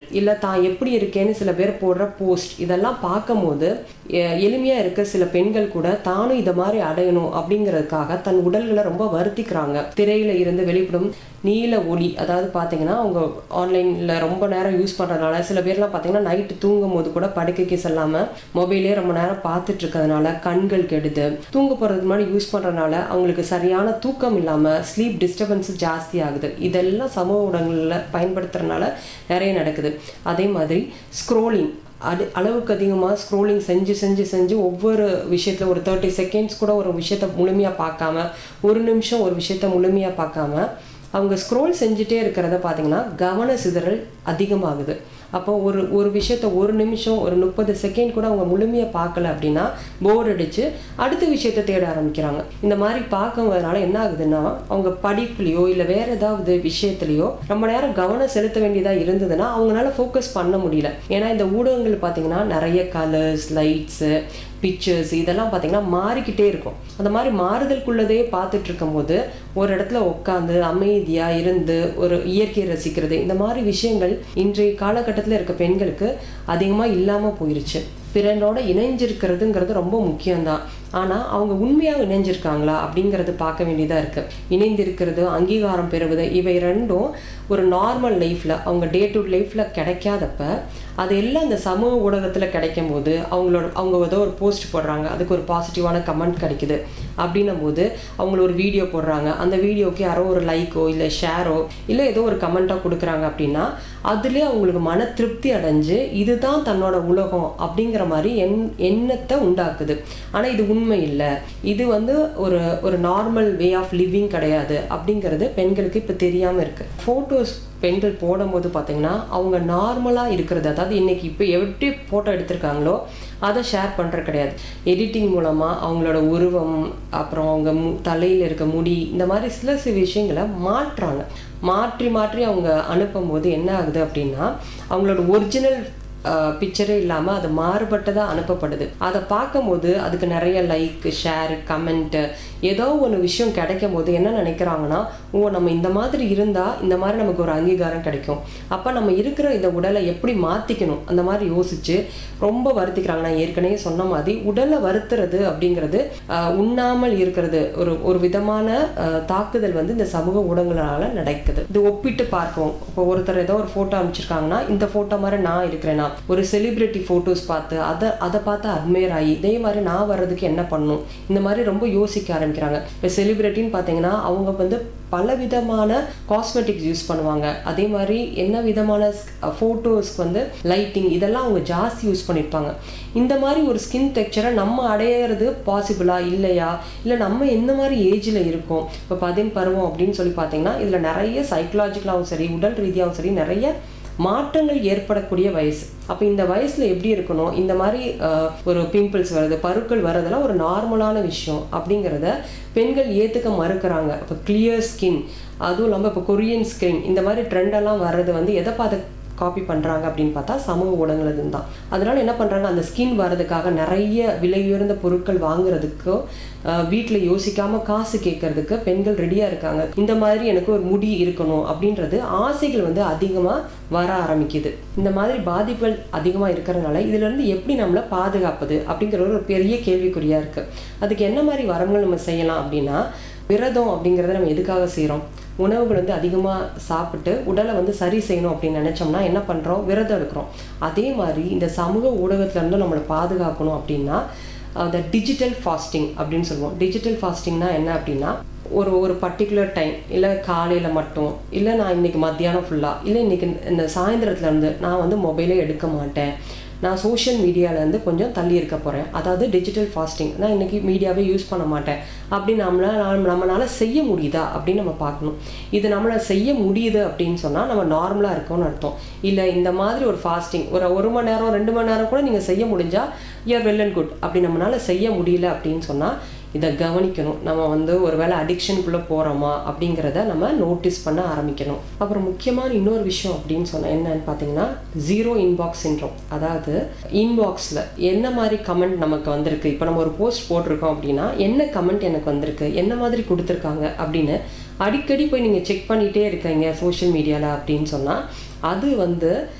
இல்லை தான் எப்படி இருக்கேன்னு சில பேர் போடுற போஸ்ட் இதெல்லாம் பார்க்கும்போது எ- எளிமையா இருக்க சில பெண்கள் கூட தானும் இதை மாதிரி அடையணும் அப்படிங்கிறதுக்காக தன் உடல்களை ரொம்ப வருத்திக்கிறாங்க திரையில இருந்து வெளிப்படும் நீல ஒளி அதாவது பார்த்தீங்கன்னா அவங்க ஆன்லைனில் ரொம்ப நேரம் யூஸ் பண்ணுறதுனால சில பேர்லாம் பார்த்தீங்கன்னா நைட்டு தூங்கும் போது கூட படுக்கைக்கு செல்லாமல் மொபைலே ரொம்ப நேரம் பார்த்துட்டு இருக்கிறதுனால கண்கள் கெடுது தூங்க போகிறதுக்கு முன்னாடி யூஸ் பண்ணுறதுனால அவங்களுக்கு சரியான தூக்கம் இல்லாமல் ஸ்லீப் டிஸ்டர்பன்ஸ் ஜாஸ்தி ஆகுது இதெல்லாம் சமூக ஊடகங்களில் பயன்படுத்துறதுனால நிறைய நடக்குது அதே மாதிரி ஸ்க்ரோலிங் அது அளவுக்கு அதிகமாக ஸ்க்ரோலிங் செஞ்சு செஞ்சு செஞ்சு ஒவ்வொரு விஷயத்தில் ஒரு தேர்ட்டி செகண்ட்ஸ் கூட ஒரு விஷயத்த முழுமையாக பார்க்காம ஒரு நிமிஷம் ஒரு விஷயத்த முழுமையாக பார்க்காம அவங்க ஸ்க்ரோல் செஞ்சுட்டே இருக்கிறத பார்த்தீங்கன்னா கவன சிதறல் அதிகமாகுது அப்போ ஒரு ஒரு விஷயத்த ஒரு நிமிஷம் ஒரு முப்பது செகண்ட் கூட அவங்க முழுமையாக பார்க்கல அப்படின்னா போர் அடிச்சு அடுத்த விஷயத்த தேட ஆரம்பிக்கிறாங்க இந்த மாதிரி பார்க்கறதுனால என்ன ஆகுதுன்னா அவங்க படிப்புலையோ இல்லை வேற ஏதாவது விஷயத்துலையோ ரொம்ப நேரம் கவனம் செலுத்த வேண்டியதாக இருந்ததுன்னா அவங்களால ஃபோக்கஸ் பண்ண முடியல ஏன்னா இந்த ஊடகங்கள் பார்த்தீங்கன்னா நிறைய கலர்ஸ் லைட்ஸு பிக்சர்ஸ் இதெல்லாம் பார்த்தீங்கன்னா மாறிக்கிட்டே இருக்கும் அந்த மாதிரி மாறுதலுக்குள்ளதே பார்த்துட்டு இருக்கும்போது ஒரு இடத்துல உட்காந்து அமைதியாக இருந்து ஒரு இயற்கையை ரசிக்கிறது இந்த மாதிரி விஷயங்கள் இன்றைய காலகட்டத்தில் இருக்க பெண்களுக்கு அதிகமாக இல்லாமல் போயிருச்சு பிறனோட இணைஞ்சிருக்கிறதுங்கிறது ரொம்ப முக்கியம்தான் ஆனால் அவங்க உண்மையாக இணைஞ்சிருக்காங்களா அப்படிங்கிறது பார்க்க வேண்டியதாக இருக்குது இணைந்திருக்கிறது அங்கீகாரம் பெறுவது இவை ரெண்டும் ஒரு நார்மல் லைஃப்பில் அவங்க டே டு லைஃப்பில் கிடைக்காதப்ப அது எல்லாம் இந்த சமூக ஊடகத்தில் கிடைக்கும் போது அவங்களோட அவங்க ஏதோ ஒரு போஸ்ட் போடுறாங்க அதுக்கு ஒரு பாசிட்டிவான கமெண்ட் கிடைக்குது அப்படின்னும் போது அவங்கள ஒரு வீடியோ போடுறாங்க அந்த வீடியோக்கு யாரோ ஒரு லைக்கோ இல்லை ஷேரோ இல்லை ஏதோ ஒரு கமெண்ட்டாக கொடுக்குறாங்க அப்படின்னா அதுலேயே அவங்களுக்கு மன திருப்தி அடைஞ்சு இதுதான் தன்னோட உலகம் அப்படிங்கிற மாதிரி எண் எண்ணத்தை உண்டாக்குது ஆனால் இது உண்மை இல்லை இது வந்து ஒரு ஒரு நார்மல் வே ஆஃப் லிவிங் கிடையாது அப்படிங்கிறது பெண்களுக்கு இப்போ தெரியாமல் இருக்கு ஃபோட்டோஸ் பெண்கள் போடும்போது பார்த்தீங்கன்னா அவங்க நார்மலாக இருக்கிறது அதாவது இன்னைக்கு இப்போ எப்படி ஃபோட்டோ எடுத்திருக்காங்களோ அதை ஷேர் பண்ணுறது கிடையாது எடிட்டிங் மூலமாக அவங்களோட உருவம் அப்புறம் அவங்க மு தலையில் இருக்க முடி இந்த மாதிரி சில சில விஷயங்களை மாற்றுறாங்க மாற்றி மாற்றி அவங்க அனுப்பும்போது என்ன ஆகுது அப்படின்னா அவங்களோட ஒரிஜினல் பிக்சரே இல்லாமல் அது மாறுபட்டதாக அனுப்பப்படுது அதை பார்க்கும்போது அதுக்கு நிறைய லைக் ஷேர் கமெண்ட்டு ஏதோ ஒன்று விஷயம் கிடைக்கும் போது என்ன நினைக்கிறாங்கன்னா ஓ நம்ம இந்த மாதிரி இருந்தால் இந்த மாதிரி நமக்கு ஒரு அங்கீகாரம் கிடைக்கும் அப்போ நம்ம இருக்கிற இந்த உடலை எப்படி மாற்றிக்கணும் அந்த மாதிரி யோசிச்சு ரொம்ப வருத்திக்கிறாங்க நான் ஏற்கனவே சொன்ன மாதிரி உடலை வருத்துறது அப்படிங்கிறது ஆஹ், உண்ணாமல் இருக்கிறது ஒரு ஒரு விதமான ஆஹ், தாக்குதல் வந்து இந்த சமூக ஊடகங்களால நடக்குது இது ஒப்பிட்டு பார்க்கவும் இப்போ ஒருத்தர் ஏதோ ஒரு ஃபோட்டோ அமைச்சிருக்காங்கன்னா இந்த ஃபோட்டோ மாதிரி நான் இருக்கிறேனா ஒரு செலிபிரிட்டி ஃபோட்டோஸ் பார்த்து அதை அதை பார்த்து அட்மையர் ஆகி இதே மாதிரி நான் வர்றதுக்கு என்ன பண்ணணும் இந்த மாதிரி ரொம்ப யோசிக்க ஆரம்பிக்கிறாங்க இப்போ செலிபிரிட்டின்னு பார்த்தீங்கன்னா அவங்க வந்து பல விதமான காஸ்மெட்டிக்ஸ் யூஸ் பண்ணுவாங்க அதே மாதிரி என்ன விதமான ஃபோட்டோஸ்க்கு வந்து லைட்டிங் இதெல்லாம் அவங்க ஜாஸ்தி யூஸ் பண்ணியிருப்பாங்க இந்த மாதிரி ஒரு ஸ்கின் டெக்ஸ்சரை நம்ம அடையிறது பாசிபிளா இல்லையா இல்லை நம்ம எந்த மாதிரி ஏஜில் இருக்கோம் இப்போ பதின் பருவம் அப்படின்னு சொல்லி பார்த்தீங்கன்னா இதில் நிறைய சைக்கலாஜிக்கலாகவும் சரி உடல் ரீதியாகவும் சரி நிறைய மாற்றங்கள் ஏற்படக்கூடிய வயசு அப்போ இந்த வயசுல எப்படி இருக்கணும் இந்த மாதிரி அஹ், ஒரு பிம்பிள்ஸ் வருது பருக்கள் வர்றதெல்லாம் ஒரு நார்மலான விஷயம் அப்படிங்கிறத பெண்கள் ஏற்றுக்க மறுக்கிறாங்க இப்போ கிளியர் ஸ்கின் அதுவும் இல்லாமல் இப்போ கொரியன் ஸ்கின் இந்த மாதிரி ட்ரெண்டெல்லாம் வர்றது வந்து எதை பார்த்து காப்பி பண்ணுறாங்க அப்படின்னு பார்த்தா சமூக ஊடகங்கள் தான் அதனால என்ன பண்ணுறாங்க அந்த ஸ்கின் வர்றதுக்காக நிறைய விலை உயர்ந்த பொருட்கள் வாங்குறதுக்கோ வீட்டில் யோசிக்காமல் காசு கேட்கறதுக்கு பெண்கள் ரெடியாக இருக்காங்க இந்த மாதிரி எனக்கு ஒரு முடி இருக்கணும் அப்படின்றது ஆசைகள் வந்து அதிகமாக வர ஆரம்பிக்குது இந்த மாதிரி பாதிப்புகள் அதிகமாக இருக்கிறதுனால இதுலேருந்து எப்படி நம்மளை பாதுகாப்பது அப்படிங்கிற ஒரு பெரிய கேள்விக்குறியாக இருக்குது அதுக்கு என்ன மாதிரி வரங்கள் நம்ம செய்யலாம் அப்படின்னா விரதம் அப்படிங்கிறத நம்ம எதுக்காக செய்கிறோம் உணவுகள் வந்து அதிகமாக சாப்பிட்டு உடலை வந்து சரி செய்யணும் அப்படின்னு நினச்சோம்னா என்ன பண்ணுறோம் விரதம் எடுக்கிறோம் அதே மாதிரி இந்த சமூக ஊடகத்துல இருந்து நம்மளை பாதுகாக்கணும் அப்படின்னா அந்த டிஜிட்டல் ஃபாஸ்டிங் அப்படின்னு சொல்லுவோம் டிஜிட்டல் ஃபாஸ்டிங்னா என்ன அப்படின்னா ஒரு ஒரு பர்டிகுலர் டைம் இல்லை காலையில் மட்டும் இல்லை நான் இன்னைக்கு மத்தியானம் ஃபுல்லாக இல்லை இன்னைக்கு இந்த சாயந்தரத்துல இருந்து நான் வந்து மொபைலே எடுக்க மாட்டேன் நான் சோஷியல் மீடியாவிலேருந்து கொஞ்சம் தள்ளி இருக்க போகிறேன் அதாவது டிஜிட்டல் ஃபாஸ்டிங் நான் இன்றைக்கி மீடியாவே யூஸ் பண்ண மாட்டேன் அப்படி நம்மளால நம்மளால செய்ய முடியுதா அப்படின்னு நம்ம பார்க்கணும் இது நம்மளால் செய்ய முடியுது அப்படின்னு சொன்னால் நம்ம நார்மலாக இருக்கோம்னு அர்த்தம் இல்லை இந்த மாதிரி ஒரு ஃபாஸ்டிங் ஒரு ஒரு மணி நேரம் ரெண்டு மணி நேரம் கூட நீங்கள் செய்ய முடிஞ்சால் யூஆர் வெல் அண்ட் குட் அப்படி நம்மளால செய்ய முடியல அப்படின்னு சொன்னால் இதை கவனிக்கணும் நம்ம வந்து ஒரு வேளை அடிக்ஷனுக்குள்ளே போகிறோமா அப்படிங்கிறத நம்ம நோட்டீஸ் பண்ண ஆரம்பிக்கணும் அப்புறம் முக்கியமான இன்னொரு விஷயம் அப்படின்னு சொன்னால் என்னன்னு பார்த்தீங்கன்னா ஜீரோ இன்பாக்ஸ் சின்ரோம் அதாவது இன்பாக்ஸில் என்ன மாதிரி கமெண்ட் நமக்கு வந்திருக்கு இப்போ நம்ம ஒரு போஸ்ட் போட்டிருக்கோம் அப்படின்னா என்ன கமெண்ட் எனக்கு வந்திருக்கு என்ன மாதிரி கொடுத்துருக்காங்க அப்படின்னு அடிக்கடி போய் நீங்கள் செக் பண்ணிகிட்டே இருக்கீங்க சோஷியல் மீடியாவில் அப்படின்னு சொன்னால் அது வந்து